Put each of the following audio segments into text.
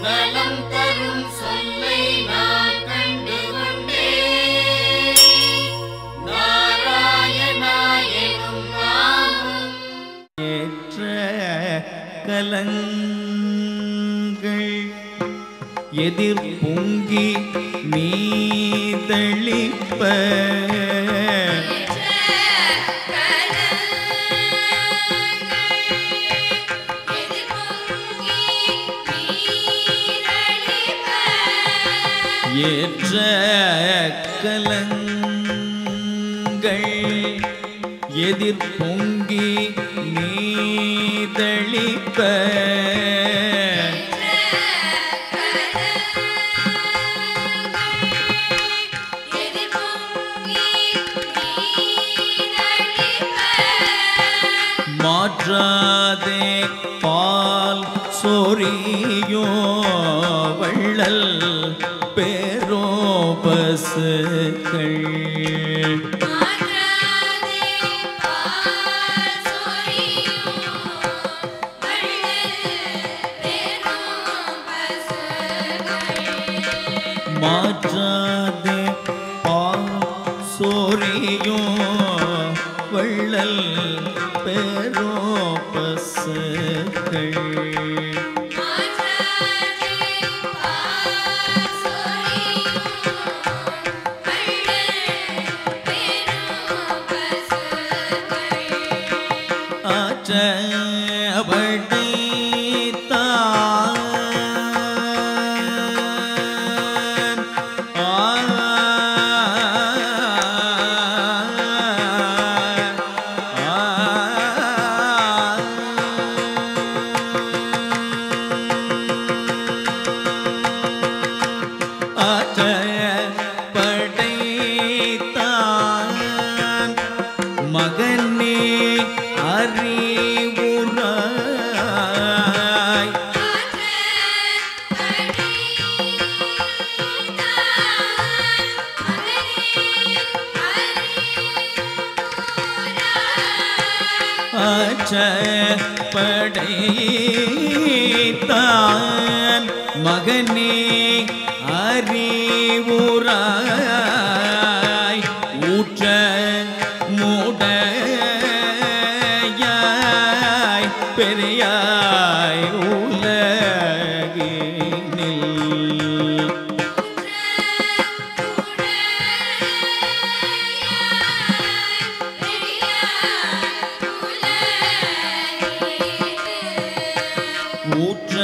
நலம் தரும் சொல்லை நான் கண்டு கொண்டேன் நாராயணா எனும் நாமம் ஏற்ற கலங்கள் எதிர் பொங்கி மீதளிப்ப ஏற்ற கலங்கள் எதிர் பொங்கி மீதளிப்ப மாற்றாதே பால் சொரியோ வள்ளல் பேரோ பசுக்கள் மாற்றாதே பால் சோரியோ வள்ளல் பேரோ பசுக்கள் ஆற்றபடித்தான் படைத்தான் மகனே அறிவுராய் ஆச்ச படைத்தான் மகனே அறிவுராய் ஊற்ற மூடையாய் பெரியாய் உலகினில் ஊற்ற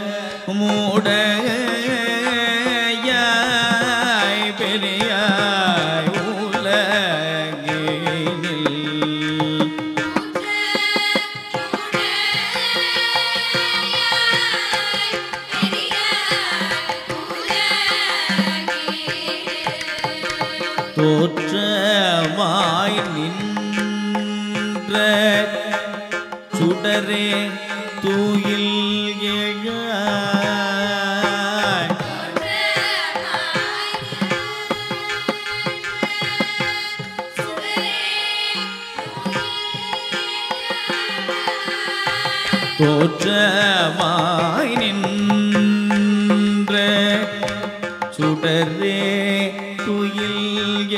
மூடையாய் பெரியாய் உலகினில் தோற்றமாய் நின்ற சுடரே தூயில் எழாய் தோற்றமாய் நின்ற சுடரே துயில்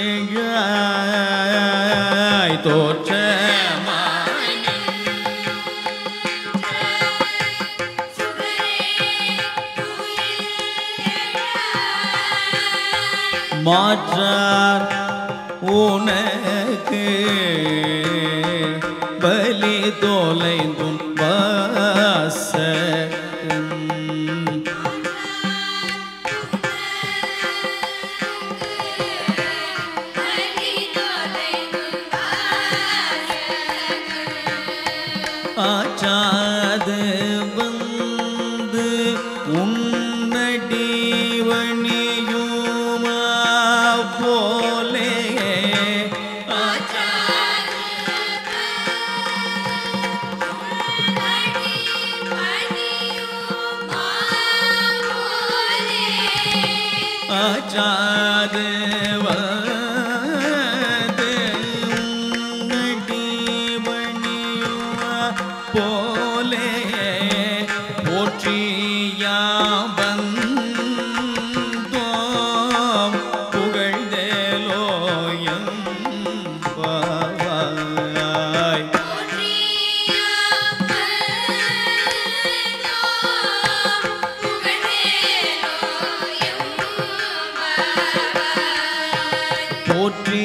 எழாய் தோற்றமாய் மாற்றார் உனக்கு பலி தொலைந்தும் வாசம் ஆச்சாது வந்து உன்னடி வணியுமா போலே ஆச்சாது வந்து உன்னடி வணியுமா போலே போற்றியா வந்து போற்றி